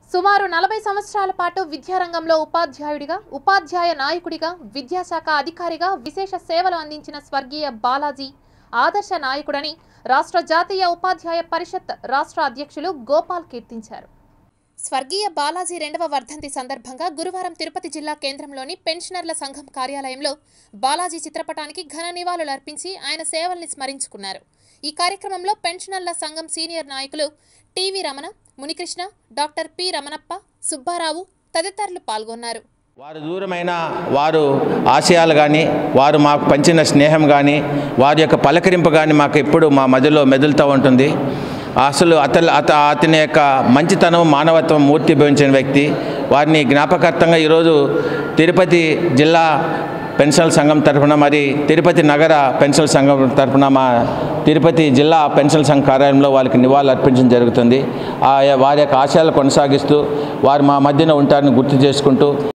సుమారు నలభై సంవత్సరాల పాటు విద్యారంగంలో ఉపాధ్యాయుడిగా ఉపాధ్యాయ నాయకుడిగా విద్యాశాఖ అధికారిగా విశేష సేవలు అందించిన స్వర్గీయ బాలాజీ ఆదర్శ నాయకుడని రాష్ట్ర జాతీయ ఉపాధ్యాయ పరిషత్ రాష్ట్ర అధ్యక్షులు గోపాల్ కీర్తించారు స్వర్గీయ బాలాజీ రెండవ వర్ధంతి సందర్భంగా గురువారం తిరుపతి జిల్లా కేంద్రంలోని పెన్షనర్ల సంఘం కార్యాలయంలో బాలాజీ చిత్రపటానికి ఘన నివాళులు అర్పించి ఆయన సేవల్ని స్మరించుకున్నారు ఈ కార్యక్రమంలో పెన్షనర్ల సంఘం సీనియర్ నాయకులు TV Ramana Munikrishna doctor P Ramanappa Subbarao తదితరులు పాల్గొన్నారు వారు దూరమైన వారు ఆశయాలు కానీ వారు మాకు పంచిన స్నేహం కానీ వారి యొక్క పలకరింపు కానీ మాకు ఎప్పుడు మా మధ్యలో మెదులుతూ ఉంటుంది అసలు అతను అత అతని యొక్క మంచితనం మానవత్వం మూర్తి భవించిన వ్యక్తి వారిని జ్ఞాపకార్థంగా ఈరోజు తిరుపతి జిల్లా పెన్షనల్ సంఘం తరఫున మరి తిరుపతి నగర పెన్షనల్ సంఘం తరఫున మా తిరుపతి జిల్లా పెన్షనల్ సంఘ కార్యాలయంలో వాళ్ళకి నివాళులు అర్పించడం జరుగుతుంది ఆ వారి యొక్క ఆశయాలు కొనసాగిస్తూ వారు మా మధ్యన ఉంటారని గుర్తు చేసుకుంటూ